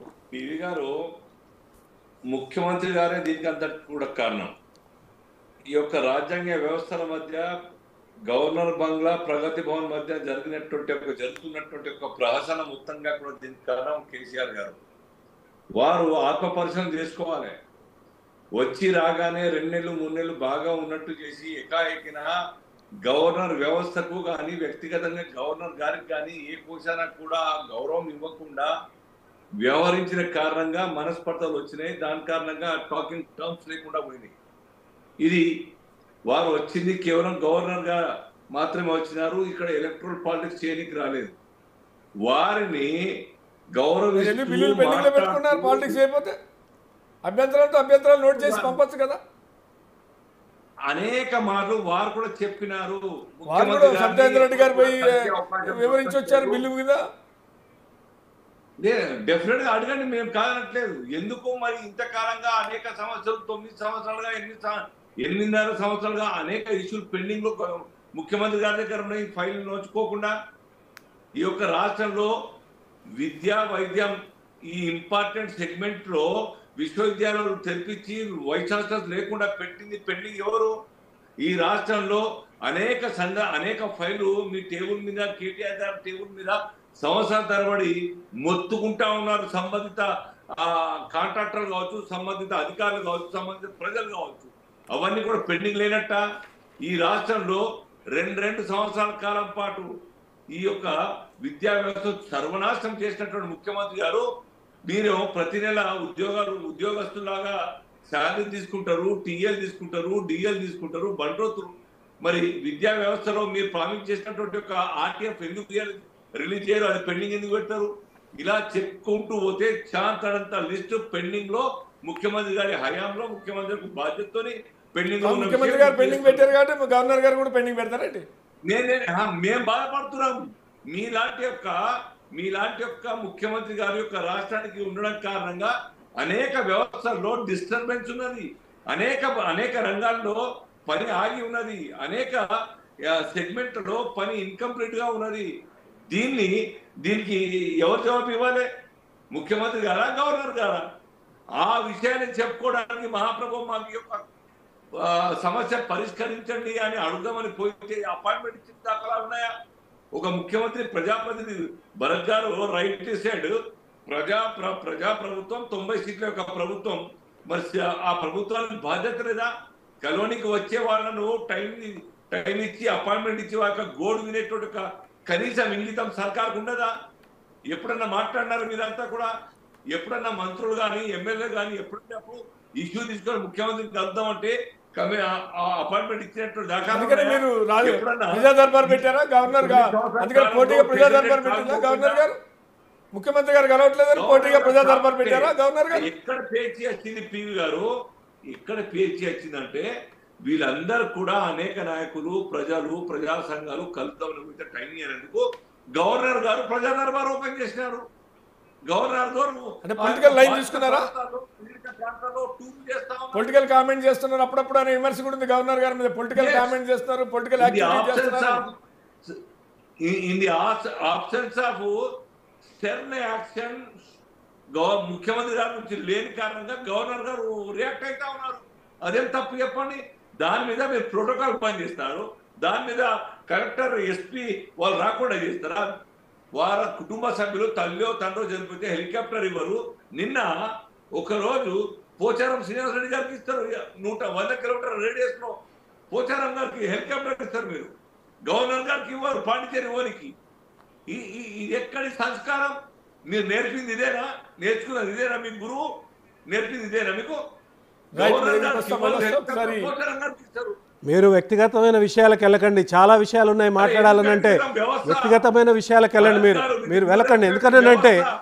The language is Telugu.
పివి గారు ముఖ్యమంత్రి గారే దీనికి అంతటి కూడా కారణం ఈ యొక్క రాజ్యాంగ వ్యవస్థల మధ్య గవర్నర్ బంగ్లా ప్రగతి భవన్ మధ్య జరిగినటువంటి ఒక జరుగుతున్నటువంటి ఒక ప్రహసన మొత్తంగా కూడా దీనికి కారణం కేసీఆర్ గారు వారు ఆత్మ పరిశీలన చేసుకోవాలి వచ్చి రాగానే రెండు నెలలు మూడు నెలలు బాగా ఉన్నట్టు చేసి ఎకాఎకిన గవర్నర్ వ్యవస్థకు కానీ వ్యక్తిగతంగా గవర్నర్ గారికి కానీ ఏ కోశాన కూడా గౌరవం ఇవ్వకుండా వ్యవహరించిన కారణంగా మనస్పర్ధలు వచ్చినాయి దాని కారణంగా టాకింగ్ టర్మ్స్ లేకుండా పోయినాయి ఇది వారు వచ్చింది కేవలం గవర్నర్ గా మాత్రమే వచ్చినారు ఇక్కడ ఎలక్ట్రల్ పాలిటిక్స్ చేయడానికి రాలేదు వారిని మీరు ఎన్ని బిల్లులు పెండింగ్ లో పెట్టుకున్నారు గౌరవిస్తూ పాలిటిక్స్ అయిపోతే అభ్యంతరాలతో అభ్యంతరాలు నోట్ చేసి పంపొచ్చు కదా అనేక మార్లు వారు కూడా చెప్పినారు వారు కూడా ముఖ్యమంత్రి గారిని సత్యేంద్ర రెడ్డి గారు పోయి కలిసే అవకాశం వివరించి వచ్చారు బిల్లు మీద డెఫినెట్ గా అడగండి మేము కాదనట్లేదు ఎందుకు మరి ఇంతకాలంగా అనేక సంవత్సరాలు తొమ్మిది సంవత్సరాలుగా ఎనిమిది సం- ఎనిమిదిన్నర సంవత్సరాలుగా అనేక ఇష్యూలు పెండింగ్ లో కొ- ముఖ్యమంత్రి గారి దగ్గర ఉన్నాయి ఫైల్ నోచుకోకుండా ఈ యొక్క రాష్ట్రంలో విద్య వైద్యం ఈ ఇంపార్టెంట్ సెగ్మెంట్ లో విశ్వవిద్యాలయాలు తెరిపించి వైస్ ఛాన్సలర్స్ లేకుండా పెట్టింది పెండింగ్ ఎవరు ఈ రాష్ట్రంలో అనేక సంఘ అనేక ఫైలు మీ టేబుల్ మీద కేటీఆర్ గారి టేబుల్ మీద సంవత్సరాల తరబడి మొత్తుకుంటా ఉన్నారు సంబంధిత ఆ, కాంట్రాక్టర్లు కావచ్చు సంబంధిత అధికారులు కావచ్చు సంబంధిత ప్రజలు కావచ్చు అవన్నీ కూడా పెండింగ్ లేనట్ట ఈ రాష్ట్రంలో రెండు రెండు సంవత్సరాల కాలం పాటు ఈ యొక్క విద్యా వ్యవస్థ సర్వనాశనం చేసినటువంటి ముఖ్యమంత్రి గారు మీరు ప్రతి నెల ఉద్యోగాలు ఉద్యోగస్తులాగా శాలరీ తీసుకుంటారు టీఎల్ తీసుకుంటారు డిఎల్ తీసుకుంటారు బండ్రోతులు మరి విద్యా వ్యవస్థలో మీరు ప్రామిస్ చేసినటువంటి ఒక ఆర్టీఎఫ్ ఎందుకు చేయాలి రిలీజ్ చేయరు అది పెండింగ్ ఎందుకు పెట్టారు ఇలా చెప్పుకుంటూ పోతే చాంతడంత లిస్టు పెండింగ్ లో ముఖ్యమంత్రి గారి హయాంలో ముఖ్యమంత్రికి బాధ్యతతోని పెండింగ్ లో ఉన్న ముఖ్యమంత్రి విషయం గారు పెండింగ్ పెట్టారు కాబట్టి గవర్నర్ గారు కూడా పెండింగ్ పెడతారండి నేనే ఆ, మేం బాధపడుతున్నాం మీలాంటి యొక్క మీలాంటి యొక్క ముఖ్యమంత్రి గారి యొక్క రాష్ట్రానికి ఉండడం కారణంగా అనేక వ్యవస్థల్లో డిస్టర్బెన్స్ ఉన్నది అనేక అనేక రంగాల్లో పని ఆగి ఉన్నది అనేక సెగ్మెంట్ లో పని ఇన్కంప్లీట్ గా ఉన్నది దీన్ని దీనికి ఎవరు జవాబు ఇవ్వాలి ముఖ్యమంత్రి గారా గవర్నర్ గారా ఆ విషయాన్ని చెప్పుకోవడానికి మహాప్రభు మాకు యొక్క ఆ, సమస్య పరిష్కరించండి అని అడుగుదామని పోయితే అపాయింట్మెంట్ ఇచ్చిన దాఖలాలు ఉన్నాయా ఒక ముఖ్యమంత్రి ప్రజాప్రతినిధి భరత్ గారు రైట్ సైడ్ ప్రజా ప్ర- ప్రజా ప్రభుత్వం తొంభై సీట్ల యొక్క ప్రభుత్వం మరి స- ఆ ప్రభుత్వానికి బాధ్యత లేదా కలోనికి వచ్చే వాళ్ళను టైం టైం ఇచ్చి అపాయింట్మెంట్ ఇచ్చి వాళ్ళ గోడు వినేటువంటి ఒక కనీసం ఇంగితం సర్కార్కు ఉండదా ఎప్పుడన్నా మాట్లాడినారు మీరంతా కూడా ఎప్పుడన్నా మంత్రులు కానీ ఎమ్మెల్యే కానీ ఎప్పుడన్నప్పుడు ఇష్యూ తీసుకొని ముఖ్యమంత్రిని కలుద్దామంటే కమి అపాయింట్మెంట్ ఇచ్చినట్టు దాఖలాలు అందుకనే ఉన్నాయా? మీరు రాజు ఎప్పుడన్నా? ప్రజా దర్బార్ పెట్టారా గవర్నర్ గా అందుకని పోటీగా ప్రజా దర్బార్ పెట్టిందా గవర్నర్ గారు ముఖ్యమంత్రి గారు కలవట్లేదని పోటీగా ప్రజా దర్బార్ పెట్టారా గవర్నర్ గారు ఎక్కడ పేచి వచ్చింది పివి గారు ఎక్కడ పేచి వచ్చిందంటే వీళ్ళందరూ కూడా అనేక నాయకులు ప్రజలు ప్రజా సంఘాలు కలుద్దాం మీద టైం ఇవ్వనందుకు గవర్నర్ గారు ప్రజా దర్బార్ ఓపెన్ చేసినారు గవర్నర్ గారు అంటే political line తీసుకున్నారా? వివిధ ప్రాంతాల్లో టూర్ చేస్తా ఉన్నారు. పొలిటికల్ కామెంట్ చేస్తున్నారు అప్పుడప్పుడు అనే విమర్శ కూడా ఉంది గవర్నర్ గారి మీద పొలిటికల్ Yes. కామెంట్ చేస్తున్నారు political in the activity absence చేస్తున్నారు of in, in the abs- absence of stern action గవ- ముఖ్యమంత్రి గారి నుంచి లేని కారణంగా గవర్నర్ గారు రియాక్ట్ అవుతా ఉన్నారు అదేం తప్పు చెప్పండి దాని మీద మీరు ప్రోటోకాల్ పని చేస్తారు దాని మీద కలెక్టర్ ఎస్పీ వాళ్ళు రాకుండా చేస్తారా వారి కుటుంబ సభ్యులు తల్లిలో తండ్రో చనిపోతే హెలికాప్టర్ ఇవ్వరు నిన్న ఒక రోజు పోచారం శ్రీనివాస రెడ్డి గారికి ఇస్తారు నూట వంద కిలోమీటర్ రేడియస్ లో పోచారం గారికి హెలికాప్టర్ ఇస్తారు మీరు గవర్నర్ గారికి ఇవ్వరు పాండిచేరి ఓనికి ఈ- ఈ- ఇది ఎక్కడి సంస్కారం మీరు నేర్పింది ఇదేనా నేర్చుకున్నది ఇదేనా మీ గురువు నేర్పింది ఇదేనా మీకు Right, గవర్నర్ మీరు గారికి వస్తాం, ఇవ్వరు, వస్తాం. హెలికాప్టర్ ఒకసారి- పోచారం గారికి ఇస్తారు మీరు వ్యక్తిగతమైన విషయాలకు వెళ్ళకండి చాలా విషయాలు ఉన్నాయి మాట్లాడాలనంటే వ్యక్తిగతమైన విషయాలకు వెళ్ళండి మీరు మీరు వెళ్ళకండి ఎందుకనంటే